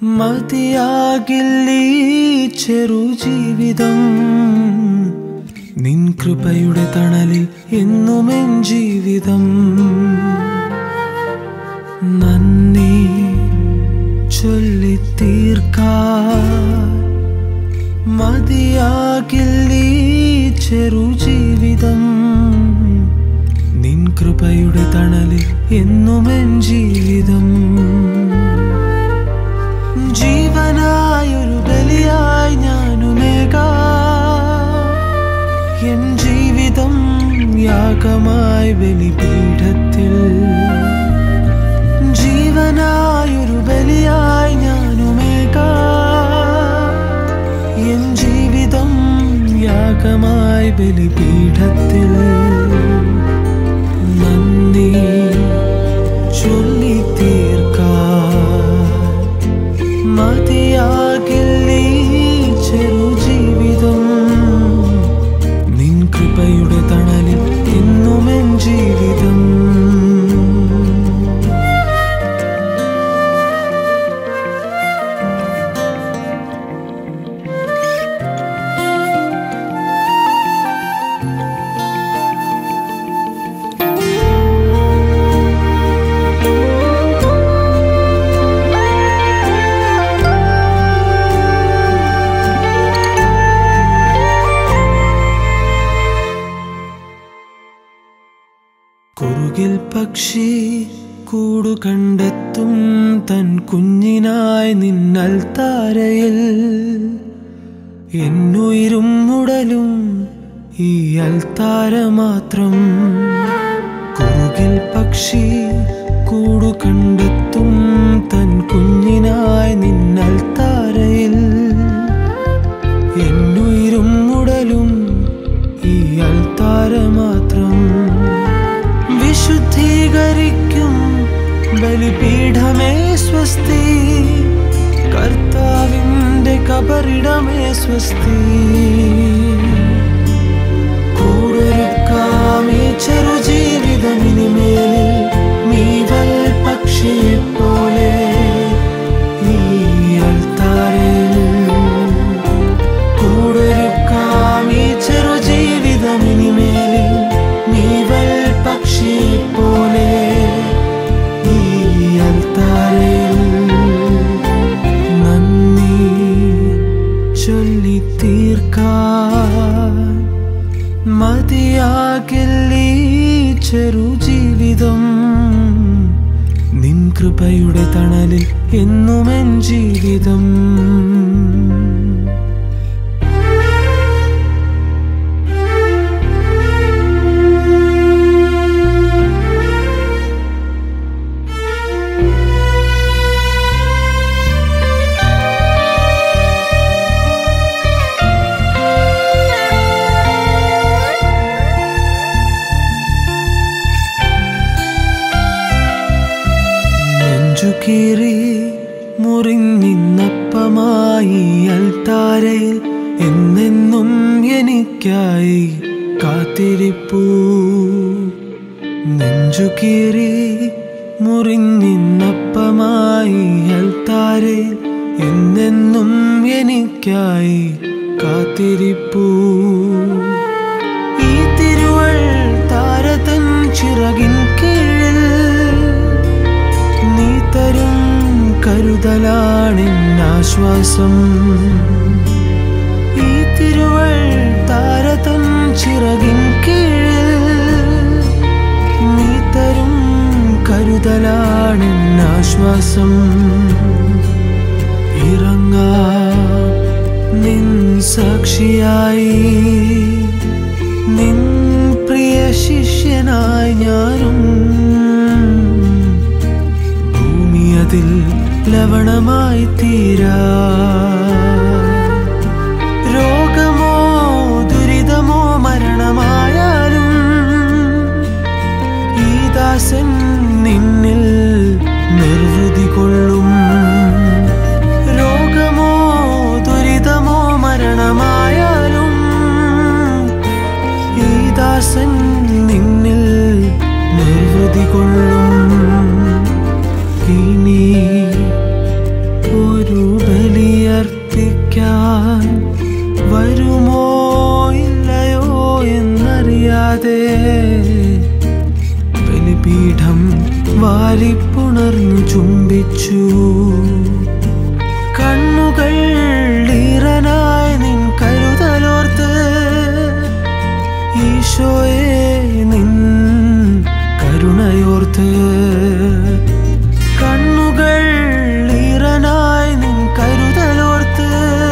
മതിയാകില്ലീ ചെറു ജീവിതം നിൻ കൃപയുടെ തണലിൽ എന്നുമെൻ ജീവിതം നന്ദി ചൊല്ലിത്തീർക്കാൻ മതിയാകില്ലീ ചെറു ജീവിതം നിൻ കൃപയുടെ തണലിൽ എന്നുമെൻ ജീവിതം ജീവനായൊരു ബലിയായി ഞാനുമേകാ എൻ ജീവിതം യാഗമായി ബലിപീഠത്തിൽ ജീവനായൊരു ബലിയായി ഞാനുമേകാ എൻ ജീവിതം യാഗമായി ബലിപീഠത്തിൽ നന്ദി ചൊല്ലി തീർക്കാൻ മതിയാകില്ലീ ചെറു ജീവിതം നിൻ കൃപയുടെ തണലിൽ എന്നുമെൻ ജീവിതം കുറുകിൽ പക്ഷി കൂടു കണ്ടെത്തും തൻ കുഞ്ഞിനായി നിന്നൽ താരയിൽ എന്നുയിരും ഉടലും ഈ അൽത്താര മാത്രം കുറുകിൽ പക്ഷി കൂടു കണ്ടെത്തും തൻ കുഞ്ഞിനായി നിന്നൽ താരയിൽ എന്നുയിരും ഉടലും ഈ അൽത്താര മാത്രം വിശുദ്ധീകരിക്കും ബലിപീഠമേ സ്വസ്തി കർത്താവിൻ്റെ കബറിടമേ സ്വസ്തി കൂടൊരുക്കാമീ ചെറു ജീവിതമിനിമേലിൽ മീവൽ പക്ഷിയെ പോലെ ഈ അൽത്താരയിൽ കൂടൊരുക്കാമീ ചെറു ജീവിതമിനിമേലിൽ നീവൽ പക്ഷി പോലെ ഈ അൽത്താരയിൽ നന്ദി ചൊല്ലി തീർക്കാൻ മതിയാകില്ലീ ചെറു ജീവിതം നിൻ കൃപയുടെ തണലിൽ എന്നുമെൻ ജീവിതം നെഞ്ചുകീറി മുറിഞ്ഞിന്നപ്പമായി അൽത്താരയിൽ എന്നെന്നും എനിക്കായി കാത്തിരിപ്പൂ നെഞ്ചുകീറി മുറിഞ്ഞിന്നപ്പമായി അൽത്താരയിൽ എന്നെന്നും എനിക്കായി കാത്തിരിപ്പൂ ഈ തിരുവൾ താരതൻ ചിറകിൻ കീഴിൽ നീ തരും കരുതലാണെന്നാശ്വാസം ഈ തിരുവൾ താരതൻ ചിറകിൻ കീഴിൽ നീ തരും കരുതലാണെന്നാശ്വാസം ഇറങ്ങാ നിൻ സാക്ഷിയായി നിൻ പ്രിയ ശിഷ്യനായി ഞാനും ഭൂമി അതിൽ ലവണമായി തീരാ രോഗമോ ദുരിതമോ മരണമായാലും ഈ ദാസൻ നിന്നിൽ നിർവൃതി കൊള്ളും രോഗമോ ദുരിതമോ മരണമായാലും ഈ ദാസൻ നിന്നിൽ നിർവൃതി കൊള്ളും ഇനി ഒരു ബലിയർപ്പിക്കാൻ വരുമോ ഇല്ലയോ എന്നറിയാതെ ബലിപീഠം വാരിപ്പുണർന്നു ചുംബിച്ചു കണ്ണുകൾ ഈറനായി നിൻ കരുതലോർത്ത് ഈശോയെ നിൻ കരുണയോർത്ത് കണ്ണുകൾ ഈറനായി നിൻ കരുതലോർത്ത്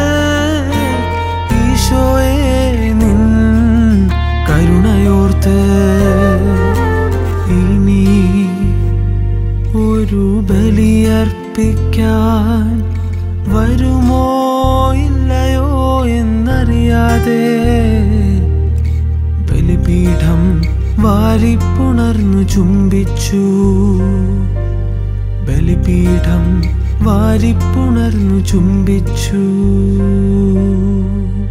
ഈശോയെ നിൻ കരുണയോർത്ത് ഇനി ഒരു ബലിയർപ്പിക്കാൻ വരുമോ ഇല്ലയോ എന്നറിയാതെ ബലിപീഠം വാരിപ്പുണർന്നു ചുംബിച്ചു ബലിപീഠം വാരിപ്പുണർന്നു ചുംബിച്ചു